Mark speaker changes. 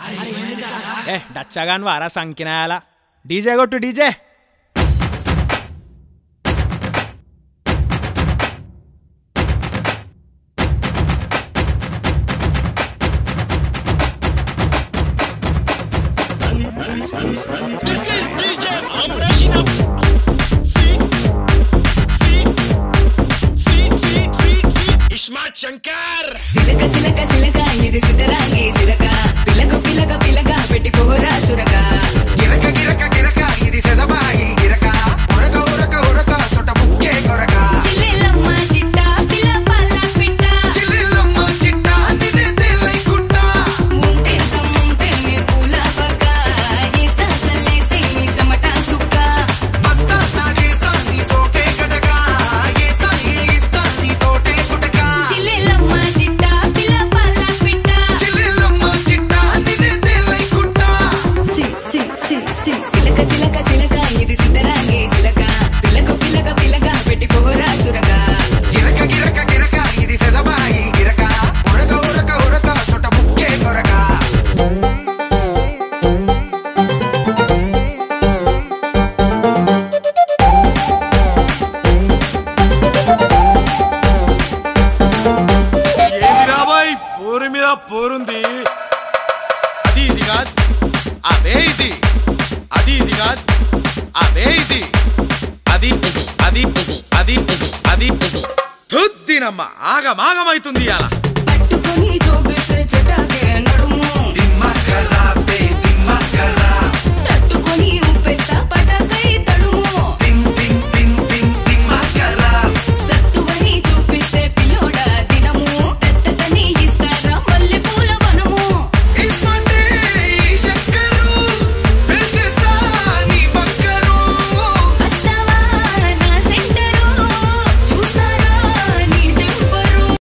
Speaker 1: ఏ డచ్చగాన్ వారా సంకినాయాల డీజే కొట్టు డీజే
Speaker 2: ఇస్మార్ట్ శంకర్
Speaker 3: సిలక సిలక సిలక ఇది సిద్ధరాగి సిలక పిలక పిలక పిలక పెట్టి పోరా సురక
Speaker 4: గిరక గిరక గిరక ఇది సెదబాయి గిరక ఉరక ఉరక ఉరక సొట ముక్కే కొరక
Speaker 3: చిల్లెలమ్మ చిట్ట పిల్ల పల్ల పిట్ట
Speaker 4: చిల్లిల్లమ్మ చిట్ట నిదే తేలై కుట్ట
Speaker 3: ఉంటే సమ్ముంటే నీ పూల పక్క ఈత చల్లేసి నీ చెమట సుక్క
Speaker 4: బస్తా సాగేస్తా నీ సోకే కటక ఏస్తా ఏస్తా నీ తోటే కుటక
Speaker 3: చిల్లెలమ్మ చిట్ట పిల్ల పల్ల పిట్ట
Speaker 4: చిల్లిల్లమ్మ చిట్ట నిదే తేలై కుట్ట
Speaker 3: సి సి సి సి సిలక సిలక సిలక ఇది సిద్ధరాగి సిలక పిలక పిలక పిలక పెట్టి పోరా సురక
Speaker 4: గిరక గిరక గిరక ఇది సెదబాయి గిరక ఉరక ఉరక ఉరక సొట ముక్కే కొరక
Speaker 2: ఏంది రాబాయ్ పోరు మీద పోరుంది అది ఇది కాదు అదే ఇది అది ఇది కాదు అదే ఇది అది అది అది అది తుద్దినమ్మ ఆగమాగమైతుంది అలా
Speaker 3: పట్టుకొని